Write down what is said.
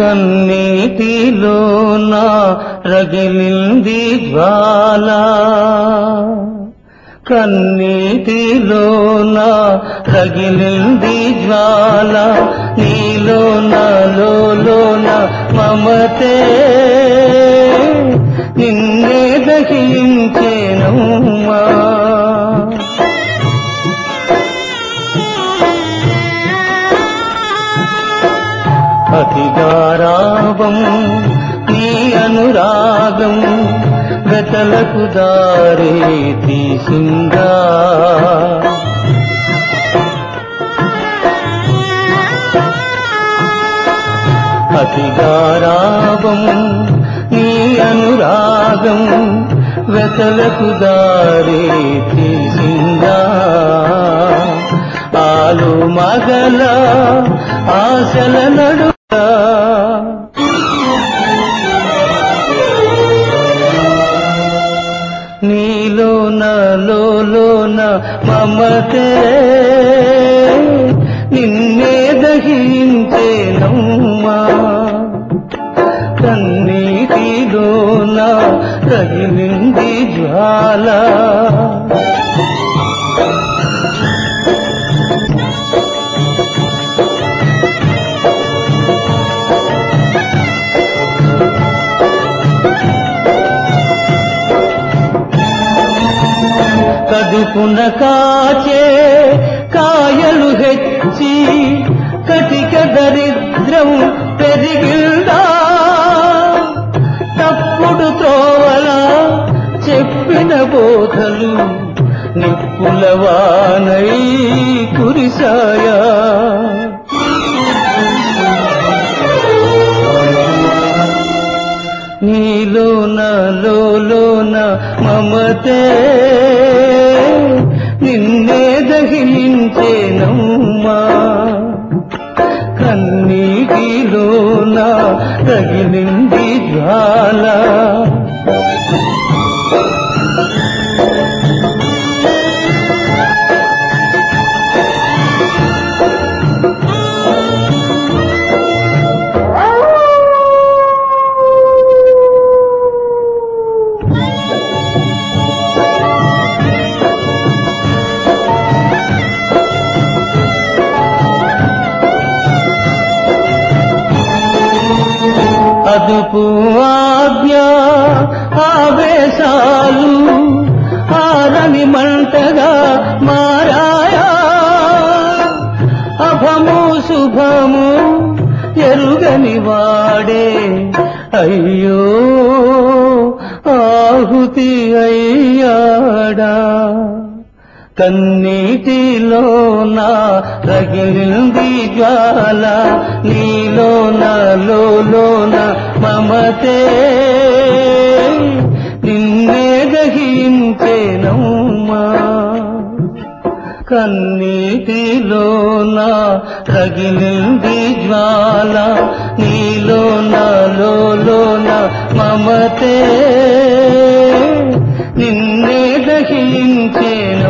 కన్నీటిలోన రగిలింది జ్వాల కన్నీటిలోన రగిలింది జ్వాల నీలోన లోన మమతే నిన్నే దహించేనమ్మా అతిగారావం నీ అనురాగం వెతలకు దారే తీసిందా అతిగారావం నీ అనురాగం వెతలకు దారే తీసిందా ఆలు మగల ఆశల నడుగా నీలోన లోన మమతే నిన్నే దహించేనమ్మా కన్నీటిలోన రగిలింది జ్వాల కదుపున కాచే కాయలు హెచ్చి కటిక దరిద్రం పెరిగిల్దా తప్పుడు త్రోవల చెప్పిన బోధలు నిప్పుల వానై కురిసాయా నీలోన లోన మమతే నిన్నే దహించేనమ్మా కన్నీటిలోన తగిలింది జ్వాల అదుపు ఆజ్ఞ ఆవేశాలు ఆరని మంటగా మారాయా అభము శుభము ఎరుగని వాడే అయ్యో ఆహుతి అయ్యాడా కన్నీటిలోన రగిలింది జ్వాల నీలోన లోన మమతే నిన్నే దహించేనమ్మా కన్నీటిలోన రగిలింది జ్వాల నీలోన లోన మమతే నిన్నే దహించేను